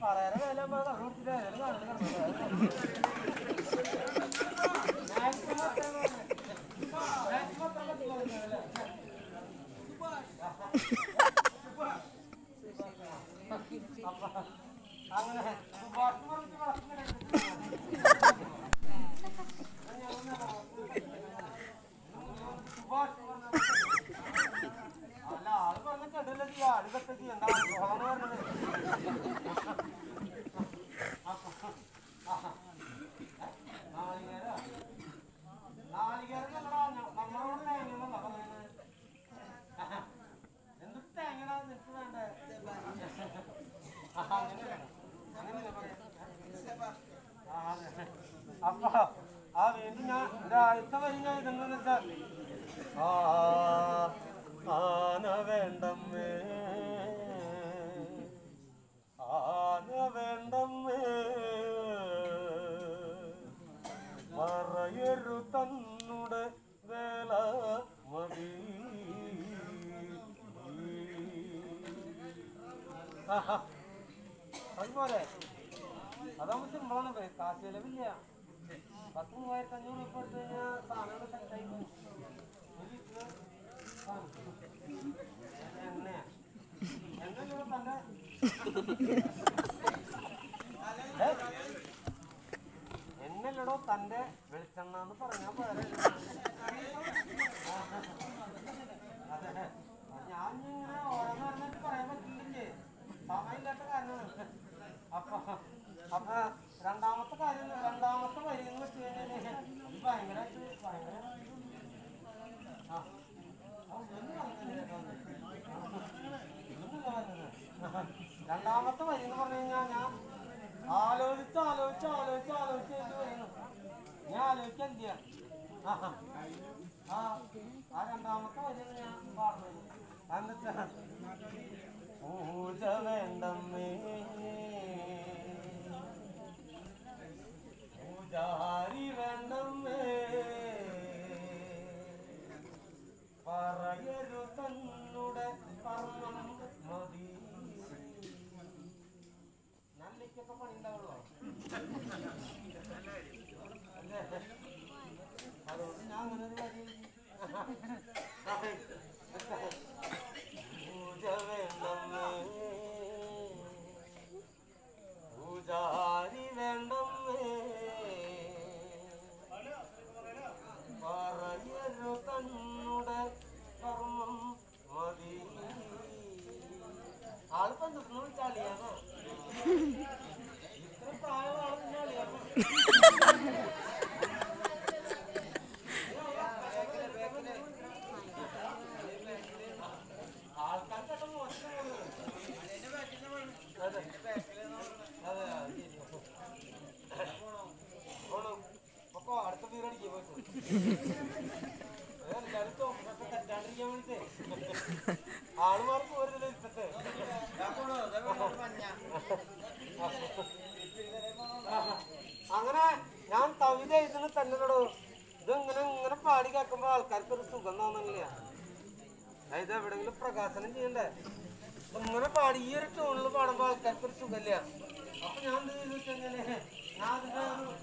പറയാതെ വില നമ്മൾ കണ്ണു പിടിച്ചിട്ട് ഏതായാലും കാണുന്നത് കിടന്നത് മാക്സിമം അത്ര മാക്സിമം അത്ര പറ്റുന്നതല്ലേ അപ്പൊ അങ്ങനെ സുഭാഷ് പറഞ്ഞിട്ട് വളർത്തുന്ന സുഭാഷ് പറഞ്ഞ അല്ല ആള് പറഞ്ഞ കേട്ടില്ല ചെയ്യാ ആള് കെട്ട ചെയ്യണ്ട ഓളാണ് പറഞ്ഞത് നാളികേര നാളികേര നമ്മളാ നമ്മളോട് തേങ്ങ പറയുന്നത് എന്ത് തേങ്ങടാ നിനക്ക് വേണ്ടേ ആ, അങ്ങനെയല്ലേ? അങ്ങനെയല്ലേ പറയാ? ആ, അതെ. അപ്പൊ ആ വീണ്ടും ഞാൻ എന്റെ ആദ്യത്തെ വരി ഞാൻ ഇതെന്നു വെച്ചാൽ ആ ആന വേണ്ടമ്മേ ആന വേണ്ടമ്മേ പറയരു തന്നുടെ വേല മതി ആഹാ. അതുപോലെ അതാകുമ്പോ സിമ്പിളാണ് കാശ് ചെലവില്ല പത്ത് മൂവായിരത്തി അഞ്ഞൂറ് രൂപ എടുത്തു കഴിഞ്ഞാൽ സാധനങ്ങൾ സെറ്റായി പോകും ഒരു ലിറ്റർ സാധനം. എണ്ണയാ എണ്ണ തന്റെ ഏ? എന്നല്ലടോ തന്റെ വെളിച്ചെണ്ണ എന്ന് പറഞ്ഞാ പോരെ അതെ ഞാൻ ഇങ്ങനെ ഓരോന്ന് പറഞ്ഞിട്ട് പറയാൻ പറ്റില്ലേ സമയമില്ലാത്ത കാരണമാണ് അപ്പൊ അപ്പൊ രണ്ടാമത്തെ കാര്യം രണ്ടാമത്തെ വരി എന്ന് വെച്ച് കഴിഞ്ഞാല് ഇത് ഭയങ്കരമായിട്ട് ഭയങ്കര ആ. ആ, ഒന്ന് പറഞ്ഞില്ലേ കേട്ടോ ഒന്ന്. ഒന്നുമില്ല പറഞ്ഞത്. രണ്ടാമത്തെ വരി എന്ന് പറഞ്ഞു കഴിഞ്ഞാൽ ഞാൻ ആലോചിച്ച് ആലോചിച്ച് ആലോചിച്ച് ആലോചിച്ച് കഴിഞ്ഞ് വരുന്നു ഞാൻ ആലോചിക്കല്ല ആ ആ രണ്ടാമത്തെ വരിയാണ് ഞാൻ പാടുന്നത് എന്നിട്ട് പൂജ വേണ്ടമ്മേ പൂജാരി വേണ്ടമ്മേ പറയരു തന്നുടെ കർമ്മം മതി നല്ലിക്കൊക്കെ പണി ഉണ്ടാവുള്ളൂ അല്ലേ അതുകൊണ്ട് ഞാൻ അങ്ങനെ ഒരു വരി പൂജ വേണ്ടമ്മേ പൂജാരി വേണ്ടമ്മേ പറയരു തന്നുടെ കർമ്മം മതി ആളിപ്പം നിർന്നു വിളിച്ചാളിയാണോ ഇത്ര പ്രായമുള്ള ആള് നിന്നെ അളിയാണോ ആൾക്കാർക്കൊക്കെ മോശമാണ് അതെ അതെ അത് ശരി. പോണം. പൊക്കോ, അടുത്ത beer അടിക്ക് പോയിട്ട്. ഏ, എല്ലാരും തോക്കൊക്കെ തെറ്റാണ്ടിരിക്കാൻ വേണ്ടിട്ടേ. ആള് മാറി പോരുന്നില്ല ഇപ്പത്തെ അങ്ങനെ ഞാൻ കവിത എഴുതുന്ന തന്നെടോ ഇത് ഇങ്ങനെ ഇങ്ങനെ പാടി കേൾക്കുമ്പോ ആൾക്കാർക്ക് ഒരു സുഖം തോന്നുന്നില്ല അതായത് എവിടെങ്കിലും പ്രകാശനം ചെയ്യണ്ടേ അപ്പൊ ഇങ്ങനെ പാടി ഈ ഒരു ടോണിൽ പാടുമ്പോ ആൾക്കാർക്ക് ഒരു സുഖമില്ല അപ്പൊ ഞാൻ എന്ത് ചെയ്തു വെച്ചാല് ഞാൻ അതിന്റെ ഒരു-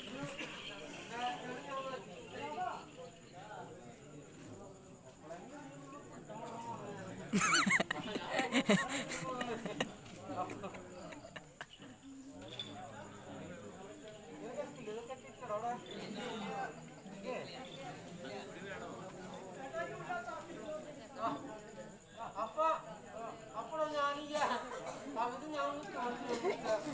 ഇതൊക്കെ കിളികളൊക്കെ ഇട്ടിട്ടുണ്ടോ അവിടെ? ഇല്ലേ? അപ്പൊ അപ്പോഴോ ഞാൻ ഈ കവിത ഞാൻ ഒന്ന് കാണിച്ചു കൊടുക്കാം.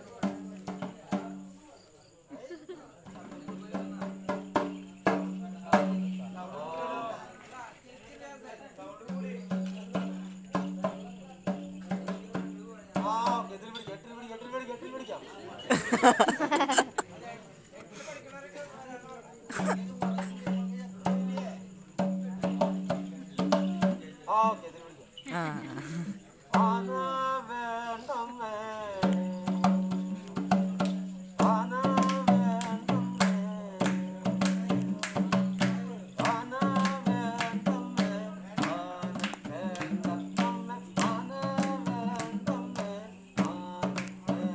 ആ, ഓക്കേ, ഇതിൽ പിടിക്കാം, എട്ടിൽ പിടിക്കാം, എട്ടിൽ പിടിക്കാം, എട്ടിൽ പിടിക്കാം. ആ, ഓക്കേ, ഇതിൽ പിടിക്കാം. ആന വേണ്ടമ്മേ. ആന വേണ്ടമ്മേ. ആന വേണ്ടമ്മേ. ആന വേണ്ടമ്മേ. ആന വേണ്ടമ്മേ. ആന വേണ്ടമ്മേ.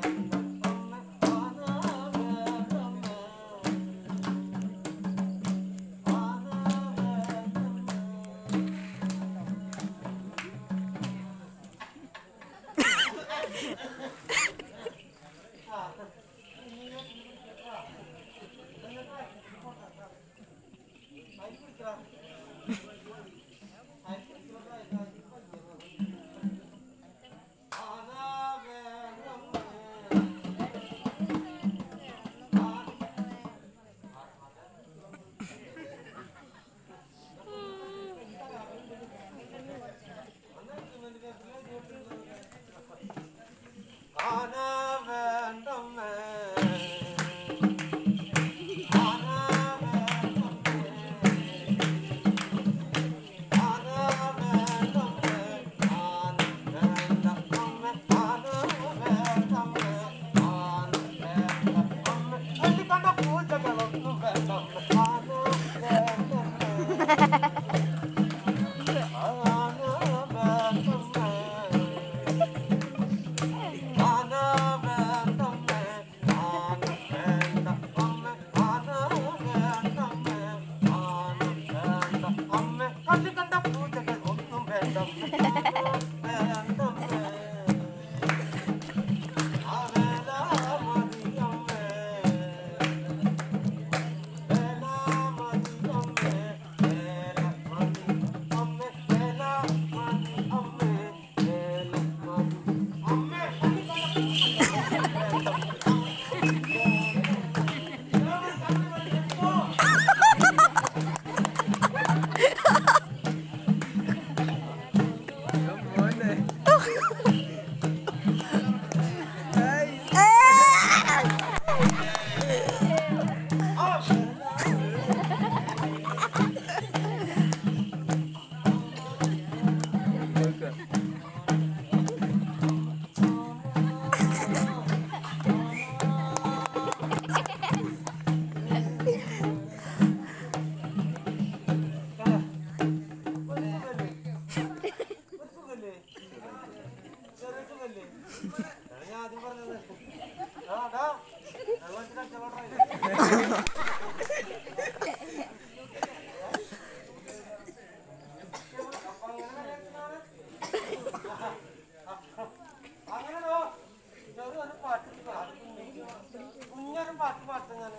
കുഞ്ഞാനും പാട്ട് പാട്ടുങ്ങനെ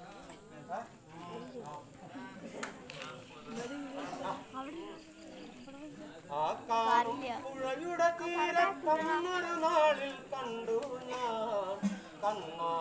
ആ കാണും പുഴയുടെ തീരത്തൊന്നൊരു നാളിൽ കണ്ടു ഞാൻ കണ്ണാ